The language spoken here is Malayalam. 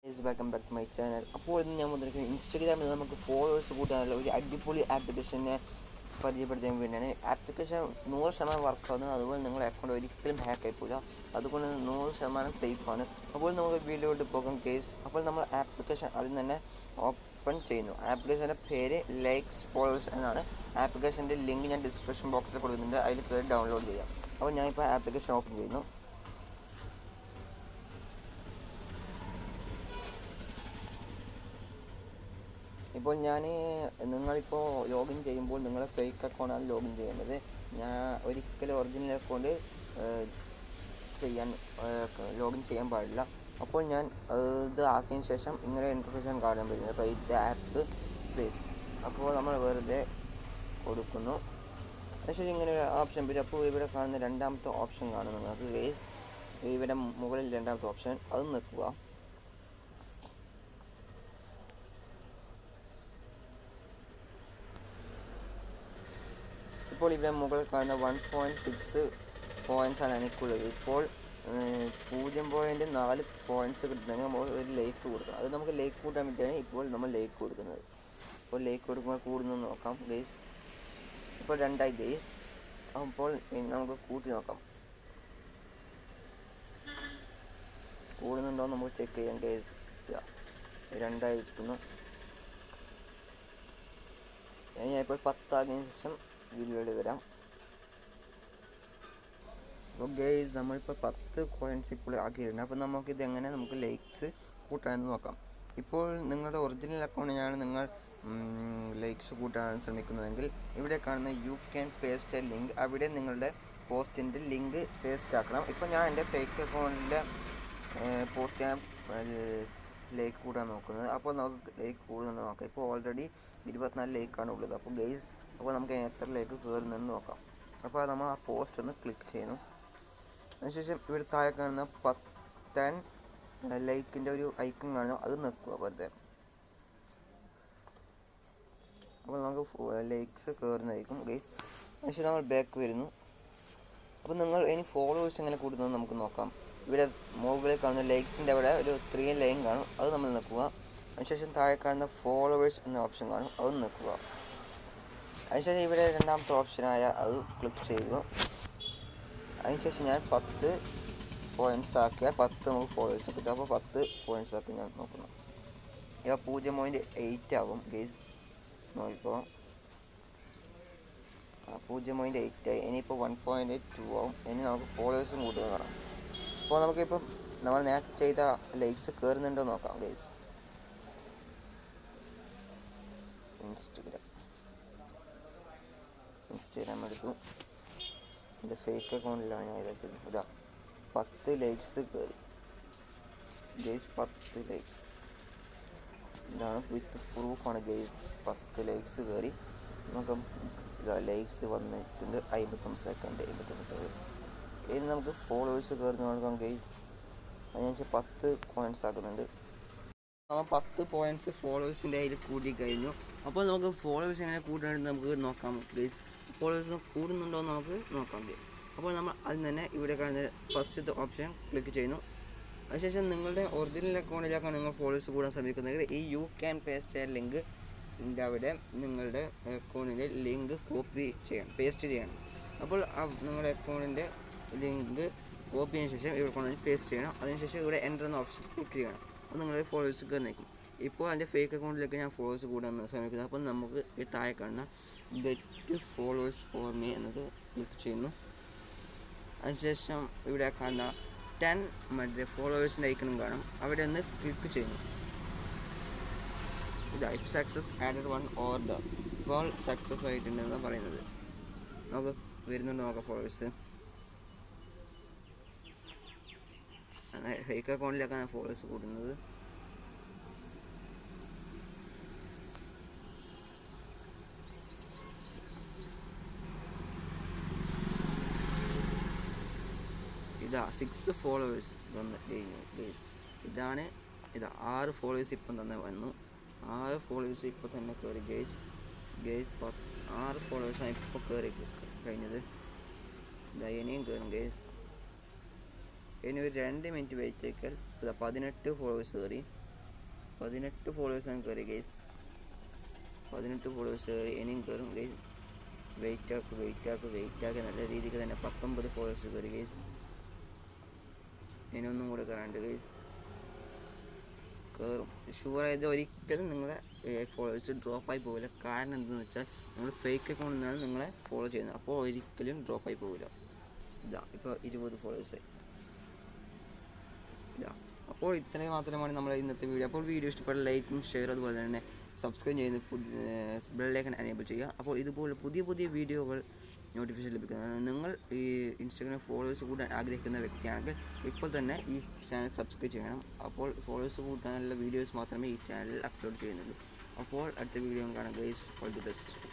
welcome back to my channel അപ്പോൾ ഇന്ന് ഞാൻ വന്നിരിക്കുന്നത് ഇൻസ്റ്റഗ്രാമിൽ നമുക്ക് ഫോളോവേഴ്സ് കൂട്ടാനുള്ള ഒരു അടിപൊളി ആപ്ലിക്കേഷനെ പരിചയപ്പെടുത്താൻ വേണ്ടിയാണ് ആപ്ലിക്കേഷൻ നൂറ് ശതമാനം വർക്ക് ആവുന്നത് അതുപോലെ നിങ്ങളുടെ അക്കൗണ്ട് ഒരിക്കലും ഹാക്ക് ആയിപ്പോയില്ല അതുകൊണ്ട് നൂറ് ശതമാനം സേഫാണ് അപ്പോൾ നമുക്ക് വീഡിയോയിലോട്ട് പോകാം കേസ് അപ്പോൾ നമ്മൾ ആപ്ലിക്കേഷൻ അതിൽ തന്നെ ഓപ്പൺ ചെയ്യുന്നു ആപ്ലിക്കേഷൻ്റെ പേര് ലൈക്സ് ഫോളോവേഴ്സ് എന്നാണ് ആപ്ലിക്കേഷൻ്റെ ലിങ്ക് ഞാൻ ഡിസ്ക്രിപ്ഷൻ ബോക്സിൽ കൊടുക്കുന്നുണ്ട് അതിൽ കയറി ഡൗൺലോഡ് ചെയ്യാം അപ്പോൾ ഞാനിപ്പോൾ ആപ്ലിക്കേഷൻ ഓപ്പൺ ചെയ്യുന്നു ഇപ്പോൾ ഞാൻ നിങ്ങളിപ്പോൾ ലോഗിൻ ചെയ്യുമ്പോൾ നിങ്ങളുടെ ഫേക്ക് അക്കൗണ്ടാണ് ലോഗിൻ ചെയ്യേണ്ടത് ഞാൻ ഒരിക്കലും ഒറിജിനൽ അക്കൗണ്ട് ചെയ്യാൻ ലോഗിൻ ചെയ്യാൻ പാടില്ല അപ്പോൾ ഞാൻ ഇത് ആക്കിയതിന് ശേഷം ഇങ്ങനെ ഇൻഫർമേഷൻ കാണാൻ പറ്റുന്നത് റൈറ്റ് ആപ്പ് പ്ലീസ് അപ്പോൾ നമ്മൾ വെറുതെ കൊടുക്കുന്നു അതിനുശേഷം ഇങ്ങനെ ഒരു ഓപ്ഷൻ വരും അപ്പോൾ ഇവിടെ കാണുന്ന രണ്ടാമത്തെ ഓപ്ഷൻ കാണും നിങ്ങൾക്ക് ഗേസ് ഇവിടെ മുകളിൽ രണ്ടാമത്തെ ഓപ്ഷൻ അത് നിൽക്കുക ഇപ്പോൾ ഇവിടെ മുകളിൽ കാണുന്ന വൺ പോയിൻറ്റ് സിക്സ് പോയിൻറ്റ്സാണ് എനിക്കുള്ളത് ഇപ്പോൾ പൂജ്യം പോയിൻറ്റ് നാല് പോയിൻറ്റ്സ് കിട്ടണമെങ്കിൽ നമ്മൾ ഒരു ലേക്ക് കൊടുക്കണം അത് നമുക്ക് ലേക്ക് കൂട്ടാൻ വേണ്ടിയാണ് ഇപ്പോൾ നമ്മൾ ലേക്ക് കൊടുക്കുന്നത് ഇപ്പോൾ ലേക്ക് കൊടുക്കുമ്പോൾ കൂടുന്നത് നോക്കാം ഗെയ്സ് ഇപ്പോൾ രണ്ടായി ഗെയ്സ് അപ്പോൾ ഇനി നമുക്ക് കൂട്ടി നോക്കാം കൂടുന്നുണ്ടോ നമുക്ക് ചെക്ക് ചെയ്യാം ഗെയ്സ് രണ്ടായിരിക്കുന്നു ഞാൻ ഇപ്പോൾ പത്താകിയതിനു ശേഷം വീഡിയോയിൽ വരാം അപ്പോൾ ഗെയ്സ് നമ്മളിപ്പോൾ പത്ത് കോയിൻസ് ഇപ്പോൾ ആക്കിയിട്ടുണ്ട് അപ്പോൾ നമുക്കിത് എങ്ങനെ നമുക്ക് ലൈക്സ് കൂട്ടാൻ നോക്കാം ഇപ്പോൾ നിങ്ങളുടെ ഒറിജിനൽ അക്കൗണ്ടിനാണ് നിങ്ങൾ ലൈക്സ് കൂട്ടാൻ ശ്രമിക്കുന്നതെങ്കിൽ ഇവിടെ കാണുന്ന you can paste a link അവിടെ നിങ്ങളുടെ പോസ്റ്റിൻ്റെ ലിങ്ക് പേസ്റ്റ് ആക്കണം ഇപ്പോൾ ഞാൻ എൻ്റെ ഫേക്ക് അക്കൗണ്ടിൻ്റെ പോസ്റ്റ് ഞാൻ ലേക്ക് കൂട്ടാൻ നോക്കുന്നത് അപ്പോൾ നമുക്ക് ലേക്ക് കൂടുന്നുണ്ട് നോക്കാം ഇപ്പോൾ ഓൾറെഡി ഇരുപത്തിനാല് ലേക്കാണ് ഉള്ളത് അപ്പോൾ ഗെയ്സ് അപ്പോൾ നമുക്ക് എത്ര ലേക്ക് കയറുന്നെന്ന് നോക്കാം അപ്പോൾ നമ്മൾ ആ പോസ്റ്റ് ഒന്ന് ക്ലിക്ക് ചെയ്യുന്നു അതിനുശേഷം ഇവിടെ താഴെ കാണുന്ന പത്തൻ ലൈക്കിൻ്റെ ഒരു ഐക്കൺ കാണുന്നു അത് നിൽക്കുക വെറുതെ അപ്പോൾ നമുക്ക് ലൈക്സ് കയറുന്നതായിരിക്കും ഗെയ്സ് അതിനുശേഷം നമ്മൾ ബാക്ക് വരുന്നു അപ്പോൾ നിങ്ങൾ ഇനി ഫോളോവേഴ്സ് എങ്ങനെ കൂടുന്നത് നമുക്ക് നോക്കാം ഇവിടെ മുകളിൽ കാണുന്ന ലൈക്സിൻ്റെ അവിടെ ഒരു ത്രീ ലൈൻ കാണും അത് നമ്മൾ നിൽക്കുക അതിനുശേഷം താഴെ കാണുന്ന ഫോളോവേഴ്സ് എന്ന ഓപ്ഷൻ കാണും അത് നിൽക്കുക അതിനുശേഷം ഇവിടെ രണ്ടാമത്തെ ഓപ്ഷനായ അത് ക്ലിക്ക് ചെയ്യുക അതിനുശേഷം ഞാൻ പത്ത് പോയിൻറ്റ്സ് ആക്കിയ പത്ത് നമുക്ക് ഫോളോവേഴ്സ് കിട്ടും അപ്പോൾ പത്ത് പോയിൻറ്റ്സ് ആക്കി ഞാൻ നോക്കുന്നു ഇവ പൂജ്യം പോയിൻറ്റ് എയ്റ്റ് ആവും ഗേസ് നോക്കിക്കോ പൂജ്യം പോയിൻറ്റ് എയ്റ്റ് ആയി ഇനിയിപ്പോൾ വൺ പോയിൻറ്റ് ടു ആവും ഇനി നമുക്ക് ഫോളോവേഴ്സും കൂടുതൽ കാണാം അപ്പോൾ നമുക്കിപ്പം നമ്മൾ നേരത്തെ ചെയ്ത ലൈക്സ് കയറുന്നുണ്ടോ നോക്കാം ഗേസ് ഇൻസ്റ്റഗ്രാം ഇൻസ്റ്റാഗ്രാം എടുത്തു എൻ്റെ ഫേക്ക് അക്കൗണ്ടിലാണ് ഞാൻ ഇതൊക്കെ ഇതാ പത്ത് ലൈക്സ് കയറി ഗെയ്സ് പത്ത് ലൈക്സ് ഇതാണ് വിത്ത് പ്രൂഫാണ് ഗെയ്സ് പത്ത് ലൈക്സ് കയറി നമുക്ക് ഇതാ ലൈക്സ് വന്നിട്ടുണ്ട് അമ്പത്തൊന്ന് സെക്കൻഡ് അമ്പത്തൊന്ന് സെക്കൻഡ് ഇനി നമുക്ക് ഫോളോവേഴ്സ് കയറി നോക്കാം ഗെയ്സ് അതിനനുസരിച്ച് പത്ത് കോയിൻസ് ആക്കുന്നുണ്ട് നമ്മൾ പത്ത് പോയിൻറ്റ്സ് ഫോളോവേഴ്സിൻ്റെ അതിൽ കൂട്ടി കഴിഞ്ഞു അപ്പോൾ നമുക്ക് ഫോളോവേഴ്സ് എങ്ങനെ കൂട്ടാണെന്ന് നമുക്ക് നോക്കാം പ്ലീസ് ഫോളോവേഴ്സ് കൂടുന്നുണ്ടോ എന്ന് നമുക്ക് നോക്കാം അപ്പോൾ നമ്മൾ അതിൽ തന്നെ ഇവിടെ കാണുന്ന ഫസ്റ്റത്തെ ഓപ്ഷൻ ക്ലിക്ക് ചെയ്യുന്നു അതിനുശേഷം നിങ്ങളുടെ ഒറിജിനൽ അക്കൗണ്ടിലേക്കാണ് നിങ്ങൾ ഫോളോവേഴ്സ് കൂടാൻ ശ്രമിക്കുന്നതെങ്കിൽ ഈ യു ക്യാൻ പേസ്റ്റ് ലിങ്ക് അവിടെ നിങ്ങളുടെ അക്കൗണ്ടിൻ്റെ ലിങ്ക് കോപ്പി ചെയ്യണം പേസ്റ്റ് ചെയ്യണം അപ്പോൾ നിങ്ങളുടെ അക്കൗണ്ടിൻ്റെ ലിങ്ക് കോപ്പി ചെയ്തതിന് ശേഷം ഇവിടെ കൊണ്ടുവന്ന് പേസ്റ്റ് ചെയ്യണം അതിനുശേഷം ഇവിടെ എൻ്റർ എന്ന ഓപ്ഷൻ ക്ലിക്ക് ചെയ്യണം അപ്പോൾ നിങ്ങളുടെ ഫോളോവേഴ്സ് കയറി നിൽക്കും ഇപ്പോൾ എൻ്റെ ഫേക്ക് അക്കൗണ്ടിലേക്ക് ഞാൻ ഫോളോവേഴ്സ് കൂടാൻ ശ്രമിക്കുന്നത് അപ്പോൾ നമുക്ക് ഈ താഴെ കാണുന്ന ഗെറ്റ് ഫോളോവേഴ്സ് ഫോർ മീ എന്നത് ക്ലിക്ക് ചെയ്യുന്നു അതിനുശേഷം ഇവിടെ കാണുന്ന ടെൻ മറ്റേ ഫോളോവേഴ്സിൻ്റെ ഐക്കണും കാണും അവിടെ ഒന്ന് ക്ലിക്ക് ചെയ്യുന്നു ഇതാ ഇപ്പം സക്സസ് ആഡഡ് വൺ ഓർഡർ ഇപ്പോൾ സക്സസ് ആയിട്ടുണ്ടെന്നാണ് പറയുന്നത് നമുക്ക് വരുന്നുണ്ട് നോക്കാം ഫോളോവേഴ്സ് ഫേക്ക് അക്കൗണ്ടിലേക്കാണ് ഫോളോവേഴ്സ് കൂടുന്നത് ഇതാ സിക്സ് ഫോളോവേഴ്സ് വന്ന് കഴിഞ്ഞു ഗേസ് ഇതാണ് ഇതാ ആറ് ഫോളോവേഴ്സ് ഇപ്പം തന്നെ വന്നു ആറ് ഫോളോവേഴ്സ് ഇപ്പോൾ തന്നെ കയറി ഗേസ് ഗേസ് പത്ത് ആറ് ഫോളോവേഴ്സാണ് ഇപ്പോൾ കയറി കഴിഞ്ഞത് ഇതാ ഇനിയും കയറും ഗേസ് ഇനി ഒരു രണ്ട് മിനിറ്റ് വെയിറ്റ് ചെയ്താൽ ഇതാ പതിനെട്ട് ഫോളോവേഴ്സ് കയറി പതിനെട്ട് ഫോളോവേഴ്സാണ് കയറി ഗൈസ് പതിനെട്ട് ഫോളോവേഴ്സ് കയറി ഇനിയും കയറും ഗൈസ് വെയിറ്റ് ആക്ക് വെയിറ്റ് ആക്ക് വെയിറ്റ് ആക്കി നല്ല രീതിക്ക് തന്നെ പത്തൊമ്പത് ഫോളോവേഴ്സ് കയറി ഗൈസ് ഇനിയൊന്നും കൂടെ കയറാണ്ട് ഗൈസ് കയറും ഷുവറായത് ഒരിക്കലും നിങ്ങളെ ഫോളോവേഴ്സ് ഡ്രോപ്പായി പോകില്ല കാരണം എന്തെന്ന് വെച്ചാൽ നിങ്ങൾ ഫേക്ക് അക്കൗണ്ടിൽ നിന്നാണ് നിങ്ങളെ ഫോളോ ചെയ്യുന്നത് അപ്പോൾ ഒരിക്കലും ഡ്രോപ്പായി പോകില്ല ഇതാ ഇപ്പോൾ ഇരുപത് ഫോളോവേഴ്സായി ഇതാ അപ്പോൾ ഇത്രയും മാത്രമാണ് നമ്മുടെ ഇന്നത്തെ വീഡിയോ അപ്പോൾ വീഡിയോ ഇഷ്ടപ്പെട്ട ലൈക്കും ഷെയർ അതുപോലെ തന്നെ സബ്സ്ക്രൈബ് ചെയ്യുന്ന ബെല്ലൈക്കൻ എനേബിൾ ചെയ്യുക അപ്പോൾ ഇതുപോലെ പുതിയ പുതിയ വീഡിയോകൾ നോട്ടിഫിക്കേഷൻ ലഭിക്കുന്നതാണ് നിങ്ങൾ ഈ ഇൻസ്റ്റാഗ്രാം ഫോളോവേഴ്സ് കൂട്ടാൻ ആഗ്രഹിക്കുന്ന വ്യക്തിയാണെങ്കിൽ ഇപ്പോൾ തന്നെ ഈ ചാനൽ സബ്സ്ക്രൈബ് ചെയ്യണം അപ്പോൾ ഫോളോവേഴ്സ് കൂട്ടാനുള്ള വീഡിയോസ് മാത്രമേ ഈ ചാനലിൽ അപ്ലോഡ് ചെയ്യുന്നുള്ളൂ അപ്പോൾ അടുത്ത വീഡിയോ കാണാം ഗൈസ് ഓൾ ദി ബെസ്റ്റ്